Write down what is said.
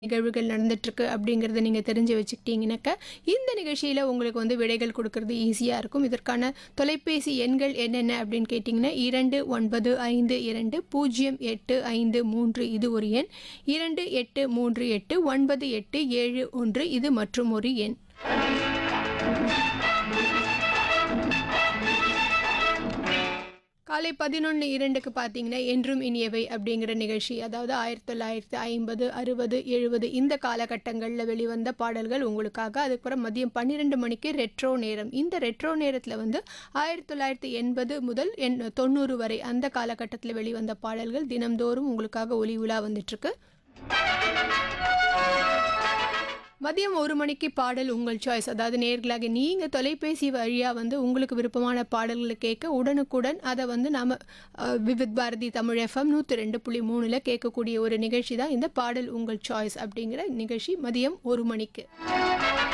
நிகழ்வுகள் நடந்துட்டுருக்கு அப்படிங்கிறத நீங்கள் தெரிஞ்சு வச்சுக்கிட்டீங்கன்னாக்க இந்த நிகழ்ச்சியில் உங்களுக்கு வந்து விடைகள் கொடுக்கறது ஈஸியாக இருக்கும் இதற்கான தொலைபேசி எண்கள் என்னென்ன அப்படின்னு கேட்டிங்கன்னா இரண்டு ஒன்பது ஐந்து இரண்டு பூஜ்ஜியம் எட்டு ஐந்து மூன்று இது ஒரு எண் இரண்டு எட்டு மூன்று எட்டு ஒன்பது எட்டு ஏழு ஒன்று இது மற்றும் ஒரு எண் காலை பதினொன்று இரண்டுக்கு பார்த்தீங்கன்னா என்றும் இனியவை அப்படிங்கிற நிகழ்ச்சி அதாவது ஆயிரத்தி தொள்ளாயிரத்தி ஐம்பது அறுபது எழுபது இந்த காலகட்டங்களில் வெளிவந்த பாடல்கள் உங்களுக்காக அதுக்கப்புறம் மதியம் பன்னிரெண்டு மணிக்கு ரெட்ரோ நேரம் இந்த ரெட்ரோ நேரத்தில் வந்து ஆயிரத்தி தொள்ளாயிரத்தி எண்பது முதல் எண் தொண்ணூறு வரை அந்த காலகட்டத்தில் வெளிவந்த பாடல்கள் தினம்தோறும் உங்களுக்காக ஒளி உலா வந்துட்டுருக்கு மதியம் ஒரு மணிக்கு பாடல் உங்கள் சாய்ஸ் அதாவது நேர்களாக நீங்கள் தொலைபேசி வழியாக வந்து உங்களுக்கு விருப்பமான பாடல்களை கேட்க உடனுக்குடன் அதை வந்து நாம் விவித் பாரதி தமிழ் எஃப்எம் நூற்றி ரெண்டு புள்ளி மூணில் கேட்கக்கூடிய ஒரு நிகழ்ச்சி தான் இந்த பாடல் உங்கள் சாய்ஸ் அப்படிங்கிற நிகழ்ச்சி மதியம் ஒரு மணிக்கு